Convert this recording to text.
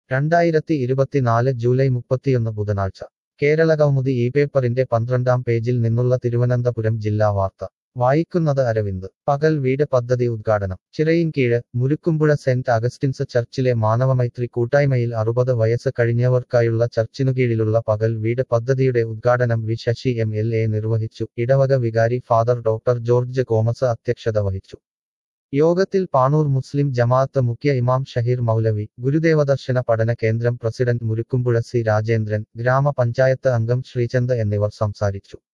രണ്ടായിരത്തി ഇരുപത്തിനാല് ജൂലൈ മുപ്പത്തിയൊന്ന് ബുധനാഴ്ച കേരള കൗമുദി ഈ പേപ്പറിന്റെ പന്ത്രണ്ടാം പേജിൽ നിന്നുള്ള തിരുവനന്തപുരം ജില്ലാ വാർത്ത വായിക്കുന്നത് അരവിന്ദ് പകൽ വീട് പദ്ധതി ഉദ്ഘാടനം ചിറയിൻകീഴ് മുരുക്കുമ്പുഴ സെന്റ് അഗസ്റ്റിൻസ് ചർച്ചിലെ മാനവമൈത്രി കൂട്ടായ്മയിൽ അറുപത് വയസ്സ് കഴിഞ്ഞവർക്കായുള്ള ചർച്ചിനുകീഴിലുള്ള പകൽ വീട് പദ്ധതിയുടെ ഉദ്ഘാടനം V Sasi M L A നിർവഹിച്ചു ഇടവക വികാരി ഫാദർ ഡോക്ടർ ജോർജ് കോമസ് അധ്യക്ഷത വഹിച്ചു യോഗത്തിൽ പാണൂർ മുസ്ലിം ജമാഅത്ത് മുഖ്യ ഇമാം ഷഹീർ മൗലവി ഗുരുദേവദർശന പഠന കേന്ദ്രം പ്രസിഡന്റ് മുരുക്കുമ്പുഴ സി രാജേന്ദ്രൻ ഗ്രാമപഞ്ചായത്ത് അംഗം ശ്രീചന്ദ് എന്നിവർ സംസാരിച്ചു